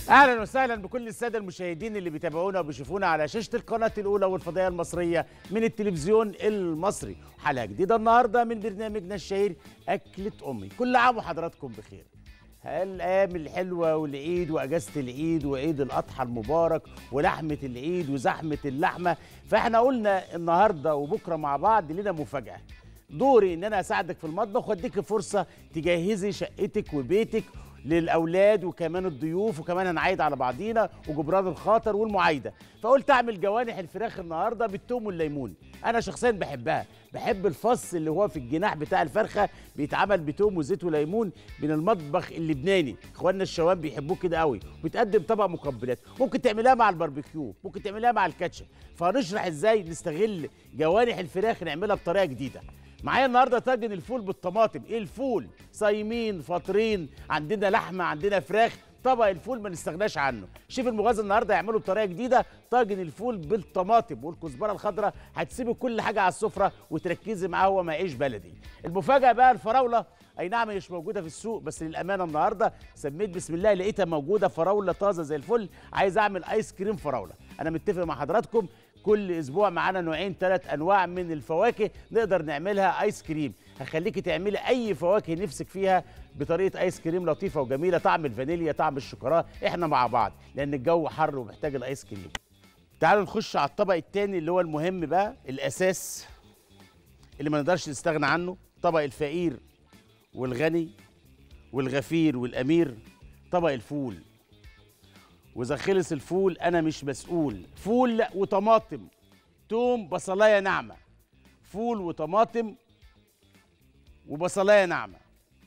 اهلا وسهلا بكل الساده المشاهدين اللي بيتابعونا وبيشوفونا على شاشه القناه الاولى والفضائيه المصريه من التلفزيون المصري حلقه جديده النهارده من برنامجنا الشهير اكله امي كل عام وحضراتكم بخير الايام الحلوه والعيد واجازه العيد وعيد الاضحى المبارك ولحمه العيد وزحمه اللحمه فاحنا قلنا النهارده وبكره مع بعض لنا مفاجاه دوري ان انا اساعدك في المطبخ واديك فرصه تجهزي شقتك وبيتك للاولاد وكمان الضيوف وكمان هنعايد على بعضينا وجبران الخاطر والمعايده فقلت اعمل جوانح الفراخ النهارده بالثوم والليمون انا شخصيا بحبها بحب الفص اللي هو في الجناح بتاع الفرخه بيتعمل بثوم وزيت وليمون من المطبخ اللبناني اخواننا الشوام بيحبوه كده قوي وبيتقدم طبق مقبلات ممكن تعملها مع الباربيكيو ممكن تعملها مع الكاتشب فهنشرح ازاي نستغل جوانح الفراخ نعملها بطريقه جديده معايا النهارده طاجن الفول بالطماطم ايه الفول صايمين فاطرين عندنا لحمه عندنا فراخ طبق الفول ما نستغناش عنه شيف المغازي النهارده يعملوا بطريقه جديده طاجن الفول بالطماطم والكزبره الخضراء هتسيبي كل حاجه على السفره وتركزي معاه هو مع عيش بلدي المفاجاه بقى الفراوله اي نعم هي مش موجوده في السوق بس للامانه النهارده سميت بسم الله لقيتها موجوده فراوله طازه زي الفل عايز اعمل ايس كريم فراوله انا متفق مع حضراتكم كل اسبوع معانا نوعين ثلاث انواع من الفواكه نقدر نعملها ايس كريم هخليكي تعملي اي فواكه نفسك فيها بطريقه ايس كريم لطيفه وجميله طعم الفانيليا طعم الشوكولاته احنا مع بعض لان الجو حر ومحتاج الايس كريم تعالوا نخش على الطبق الثاني اللي هو المهم بقى الاساس اللي ما نقدرش نستغنى عنه طبق الفقير والغني والغفير والامير طبق الفول واذا خلص الفول انا مش مسؤول فول وطماطم توم بصلايه ناعمه فول وطماطم وبصلايه ناعمه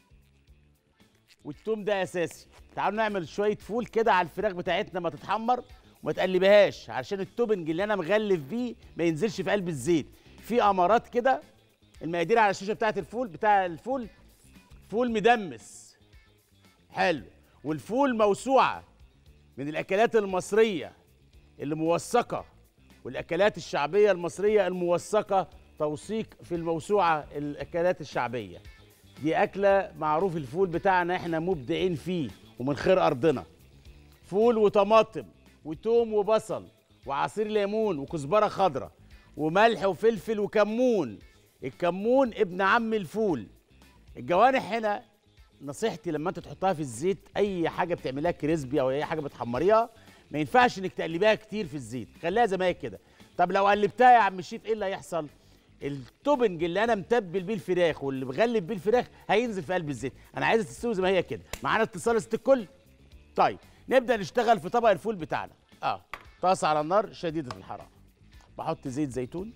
والتوم ده اساسي تعالوا نعمل شويه فول كده على الفراخ بتاعتنا ما تتحمر وما تقلبهاش علشان التوبنج اللي انا مغلف بيه ما ينزلش في قلب الزيت في امارات كده المقادير على الشاشه بتاعت الفول بتاع الفول فول مدمس حلو والفول موسوعه من الاكلات المصريه اللي موثقه والاكلات الشعبيه المصريه الموثقه توثيق في الموسوعه الاكلات الشعبيه دي اكله معروف الفول بتاعنا احنا مبدعين فيه ومن خير ارضنا فول وطماطم وتوم وبصل وعصير ليمون وكزبره خضراء وملح وفلفل وكمون الكمون ابن عم الفول الجوانح هنا نصيحتي لما انت تحطها في الزيت اي حاجه بتعملها كريسبي او اي حاجه بتحمريها ما ينفعش انك تقلبيها كتير في الزيت خليها زي ما هي كده طب لو قلبتها يا عم الشيف ايه اللي هيحصل التوبنج اللي انا متبل بيه الفراخ واللي بغلب بيه الفراخ هينزل في قلب الزيت انا عايزها تستوي زي ما هي كده معانا اتصال ست الكل طيب نبدا نشتغل في طبق الفول بتاعنا اه طاسه على النار شديده الحراره بحط زيت زيتون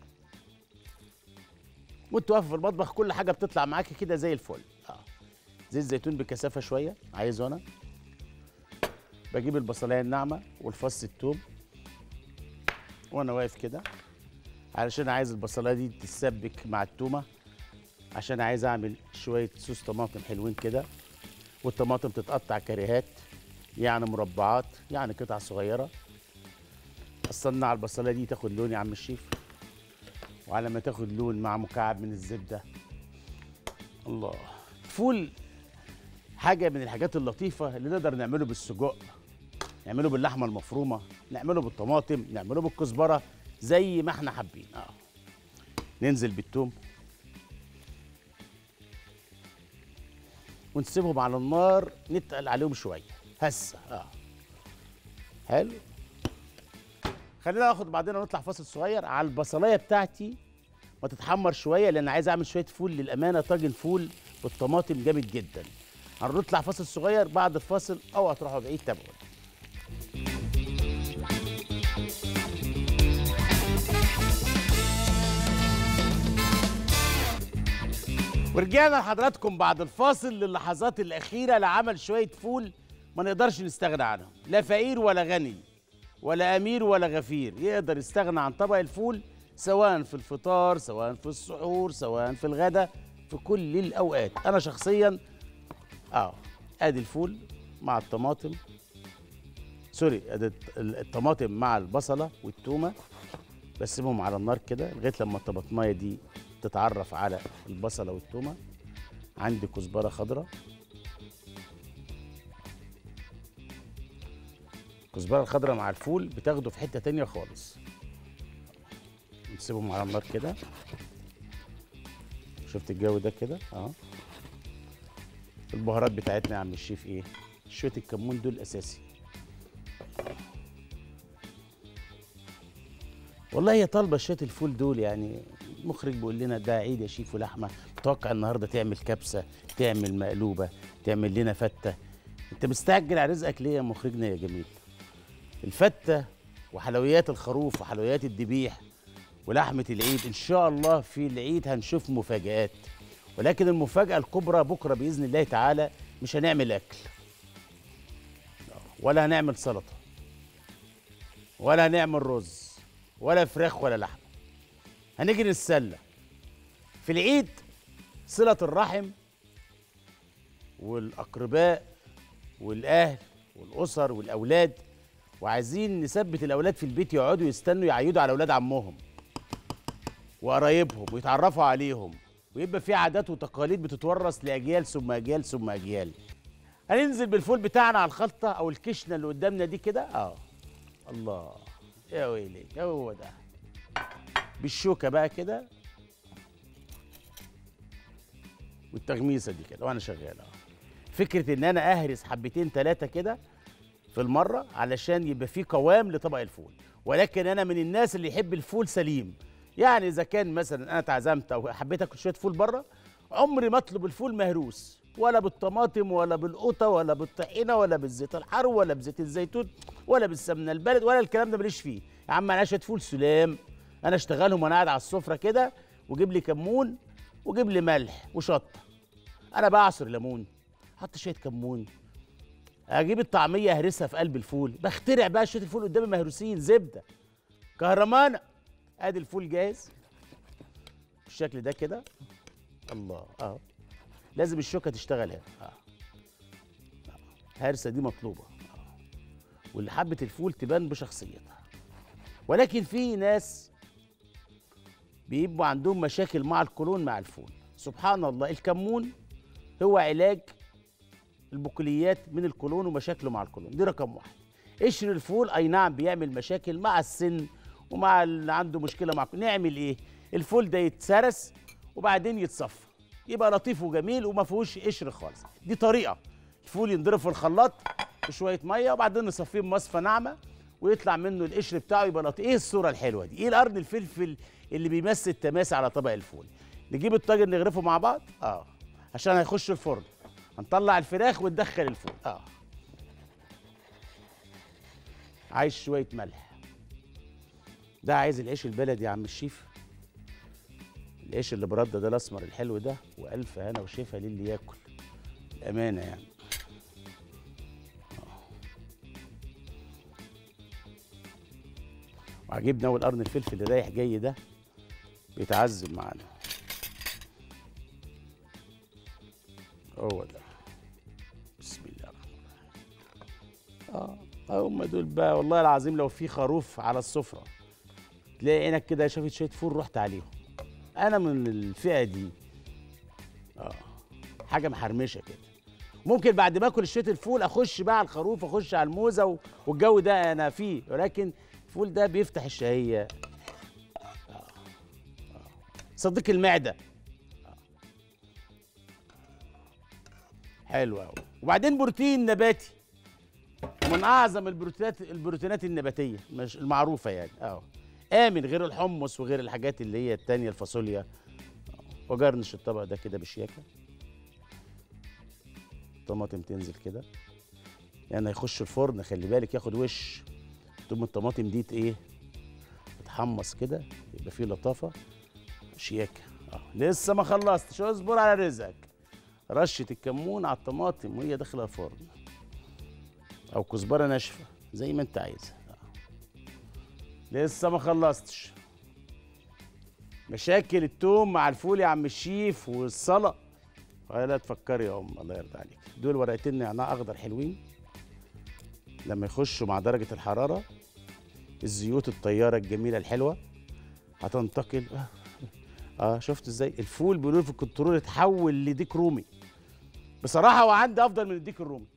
وانت واقف في المطبخ كل حاجه بتطلع معاكي كده زي الفل اه زيت زيتون بكثافه شويه عايزه انا بجيب البصلايه الناعمه والفص الثوم وانا واقف كده علشان عايز البصلايه دي تتسبك مع التومه عشان عايز اعمل شويه صوص طماطم حلوين كده والطماطم تتقطع كريهات يعني مربعات يعني قطع صغيره استنى على البصلايه دي تاخد لون يا عم الشيف وعلى ما تاخد لون مع مكعب من الزبده الله فول حاجه من الحاجات اللطيفه اللي نقدر نعمله بالسجق نعمله باللحمه المفرومه نعمله بالطماطم نعمله بالكزبره زي ما احنا حابين اه ننزل بالثوم ونسيبهم على النار نتقل عليهم شويه هسه اه حلو خلينا ناخد بعدين نطلع فاصل صغير على البصلايه بتاعتي ما تتحمر شويه لان عايز اعمل شويه فول للامانه طاجن فول بالطماطم جامد جدا هنطلع فاصل صغير بعد الفاصل او هتروحوا بعيد تابعوا ورجعنا لحضراتكم بعد الفاصل للحظات الاخيره لعمل شويه فول ما نقدرش نستغنى عنهم لا فقير ولا غني ولا امير ولا غفير يقدر يستغنى عن طبق الفول سواء في الفطار سواء في السحور سواء في الغداء في كل الاوقات انا شخصيا اه ادي الفول مع الطماطم سوري ادي الطماطم مع البصله والتومه بسيبهم على النار كده لغايه لما الطماطمايه دي تتعرف على البصله والتومه عندي كزبره خضراء الكزبره الخضراء مع الفول بتاخده في حته تانية خالص نسيبهم على النار كده شفت الجو ده كده اه البهارات بتاعتنا يا عم الشيف ايه شويه الكمون دول اساسي والله هي طالبه شويه الفول دول يعني المخرج بيقول لنا ده عيد يا شيف ولحمه متوقع النهارده تعمل كبسه تعمل مقلوبه تعمل لنا فته انت مستعجل على رزقك ليه يا مخرجنا يا جميل الفته وحلويات الخروف وحلويات الذبيح ولحمه العيد ان شاء الله في العيد هنشوف مفاجآت ولكن المفاجاه الكبرى بكره باذن الله تعالى مش هنعمل اكل ولا هنعمل سلطه ولا هنعمل رز ولا فراخ ولا لحمه هنيجي نتسلى في العيد صله الرحم والاقرباء والاهل والاسر والاولاد وعايزين نثبت الاولاد في البيت يقعدوا يستنوا يعيدوا على اولاد عمهم وقرايبهم ويتعرفوا عليهم ويبقى في عادات وتقاليد بتتورث لاجيال ثم اجيال ثم اجيال هننزل بالفول بتاعنا على الخلطه او الكشنه اللي قدامنا دي كده اه الله يا ويلي هو ده بالشوكه بقى كده والتغميسه دي كده وانا شغال اه فكره ان انا اهرس حبتين ثلاثه كده في المره علشان يبقى في قوام لطبق الفول ولكن انا من الناس اللي يحب الفول سليم يعني اذا كان مثلا انا اتعزمت او حبيت اكل شويه فول بره عمري ما اطلب الفول مهروس ولا بالطماطم ولا بالقوطه ولا بالطحينه ولا بالزيت الحار ولا بزيت الزيتون ولا بالسمنه البلد ولا الكلام ده ماليش فيه يا عم انا شويه فول سلام انا اشتغلهم وانا قاعد على السفره كده وجيب لي كمون وجيب لي ملح وشطه انا بعصر ليمون احط شويه كمون اجيب الطعميه اهرسها في قلب الفول بخترع بقى شويه الفول قدامي مهروسين زبده كهرمانه ادي الفول جاهز بالشكل ده كده الله اه لازم الشوكه تشتغل هنا اه هرسه دي مطلوبه آه. واللي حبه الفول تبان بشخصيتها ولكن في ناس بيبقوا عندهم مشاكل مع القولون مع الفول سبحان الله الكمون هو علاج البقوليات من القولون ومشاكله مع القولون دي رقم واحد قشر الفول اي نعم بيعمل مشاكل مع السن ومع اللي عنده مشكله مع نعمل ايه الفول ده يتسرس وبعدين يتصفى يبقى لطيف وجميل وما فيهوش قشر خالص دي طريقه الفول ينضرب في الخلاط بشويه ميه وبعدين نصفيه بمصفى ناعمه ويطلع منه القشر بتاعه يبقى لطيف ايه الصوره الحلوه دي ايه القرن الفلفل اللي بيمثل التماسي على طبق الفول نجيب الطاجن نغرفه مع بعض اه عشان هيخش الفرن هنطلع الفراخ وندخل الفول اه عايز شويه ملح ده عايز العيش البلدي يا عم الشيف العيش اللي برده ده الاسمر الحلو ده والف هنا وشفا للي ياكل الامانه يعني وعجبني اول قرن الفلفل اللي رايح جاي ده بيتعذب معانا هو ده بسم الله الرحمن الرحيم اه هم دول بقى والله العظيم لو في خروف على السفره تلاقي عينك كده شافت شويه فول رحت عليهم انا من الفئه دي اه حاجه محرمشه كده ممكن بعد ما اكل شويه الفول اخش بقى على الخروف اخش على الموزه و- والجو ده انا فيه ولكن الفول ده بيفتح الشهيه آه. آه. صديق المعده آه. حلو قوي وبعدين بروتين نباتي من اعظم البروتينات البروتينات النباتيه مش المعروفه يعني اه امن غير الحمص وغير الحاجات اللي هي التانية الفاصوليا آه. وجرنش الطبق ده كده بشياكه طماطم تنزل كده يعني هيخش الفرن خلي بالك ياخد وش تقوم الطماطم دي ت- ايه تتحمص كده يبقى فيه لطافه شياكه اه لسه ما خلصتش اصبر على رزقك رشه الكمون على الطماطم وهي داخله الفرن او كزبره ناشفه زي ما انت عايزها آه. لسه ما خلصتش مشاكل التوم مع الفول يا عم الشيف والصلاه ولا تفكري يا ام الله يرضى عليك دول ورقتين نعناع اخضر حلوين لما يخشوا مع درجه الحراره الزيوت الطياره الجميله الحلوه هتنتقل اه شفت ازاي الفول بيقولوا في الكنترول اتحول لديك رومي بصراحه هو عندي افضل من الديك الرومي